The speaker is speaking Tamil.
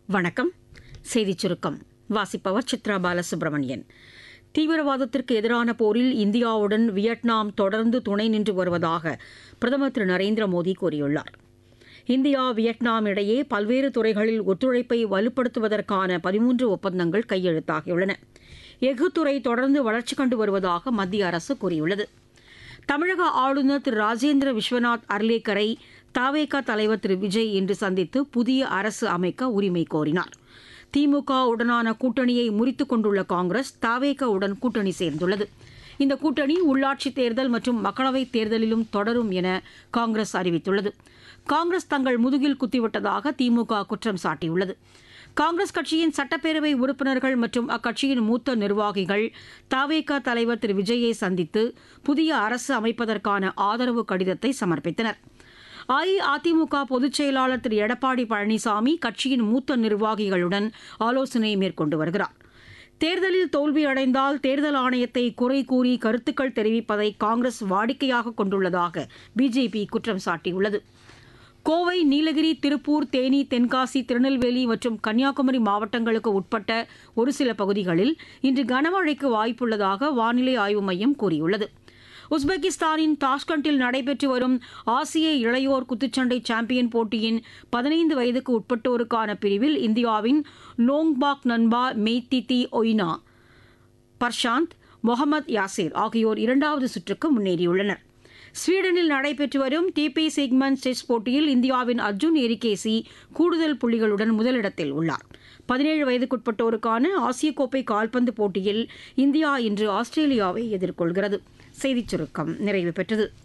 வணக்கம் செய்திச் சுருக்கம் வாசிப்பவர் சித்ரா பாலசுப்ரமணியன் தீவிரவாதத்திற்கு எதிரான போரில் இந்தியாவுடன் வியட்நாம் தொடர்ந்து துணை நின்று வருவதாக பிரதமர் திரு நரேந்திர மோடி கூறியுள்ளார் இந்தியா வியட்நாம் இடையே பல்வேறு துறைகளில் ஒத்துழைப்பை வலுப்படுத்துவதற்கான பதிமூன்று ஒப்பந்தங்கள் கையெழுத்தாகியுள்ளன எஃகு துறை தொடர்ந்து வளர்ச்சி கண்டு வருவதாக மத்திய அரசு கூறியுள்ளது தமிழக ஆளுநர் திரு ராஜேந்திர விஸ்வநாத் அர்லேக்கரை தாவேகா தலைவர் திரு விஜய் இன்று சந்தித்து புதிய அரசு அமைக்க உரிமை கோரினார் திமுக உடனான கூட்டணியை முறித்துக் கொண்டுள்ள காங்கிரஸ் தாவேகா உடன் கூட்டணி சேர்ந்துள்ளது இந்த கூட்டணி உள்ளாட்சித் தேர்தல் மற்றும் மக்களவைத் தேர்தலிலும் தொடரும் என காங்கிரஸ் அறிவித்துள்ளது காங்கிரஸ் தங்கள் முதுகில் குத்திவிட்டதாக திமுக குற்றம் சாட்டியுள்ளது காங்கிரஸ் கட்சியின் சட்டப்பேரவை உறுப்பினர்கள் மற்றும் அக்கட்சியின் மூத்த நிர்வாகிகள் தாவேகா தலைவர் திரு விஜயை சந்தித்து புதிய அரசு அமைப்பதற்கான ஆதரவு கடிதத்தை சமர்ப்பித்தனர் அஇஅதிமுக பொதுச் செயலாளர் திரு எடப்பாடி பழனிசாமி கட்சியின் மூத்த நிர்வாகிகளுடன் ஆலோசனை மேற்கொண்டு வருகிறார் தேர்தலில் தோல்வியடைந்தால் தேர்தல் ஆணையத்தை குறை கூறி கருத்துக்கள் தெரிவிப்பதை காங்கிரஸ் வாடிக்கையாக கொண்டுள்ளதாக பிஜேபி குற்றம் சாட்டியுள்ளது கோவை நீலகிரி திருப்பூர் தேனி தென்காசி திருநெல்வேலி மற்றும் கன்னியாகுமரி மாவட்டங்களுக்கு உட்பட்ட ஒரு சில பகுதிகளில் இன்று கனமழைக்கு வாய்ப்புள்ளதாக வானிலை ஆய்வு மையம் கூறியுள்ளது உஸ்பெகிஸ்தானின் தாஷ்கண்டில் நடைபெற்று வரும் ஆசிய இளையோர் குத்துச்சண்டை சாம்பியன் போட்டியின் பதினைந்து வயதுக்கு உட்பட்டோருக்கான பிரிவில் இந்தியாவின் நோங்பாக் நன்பா மெய்திதி ஒய்னா பர்ஷாந்த் முகமது யாசிர் ஆகியோர் இரண்டாவது சுற்றுக்கு முன்னேறியுள்ளனர் ஸ்வீடனில் நடைபெற்று வரும் டிபி சிக்மன் செஸ் போட்டியில் இந்தியாவின் அர்ஜுன் எரிகேசி கூடுதல் புள்ளிகளுடன் முதலிடத்தில் உள்ளார் பதினேழு வயதுக்குட்பட்டோருக்கான ஆசிய கோப்பை கால்பந்து போட்டியில் இந்தியா இன்று ஆஸ்திரேலியாவை எதிர்கொள்கிறது செய்திச் சுருக்கம் நிறைவு பெற்றது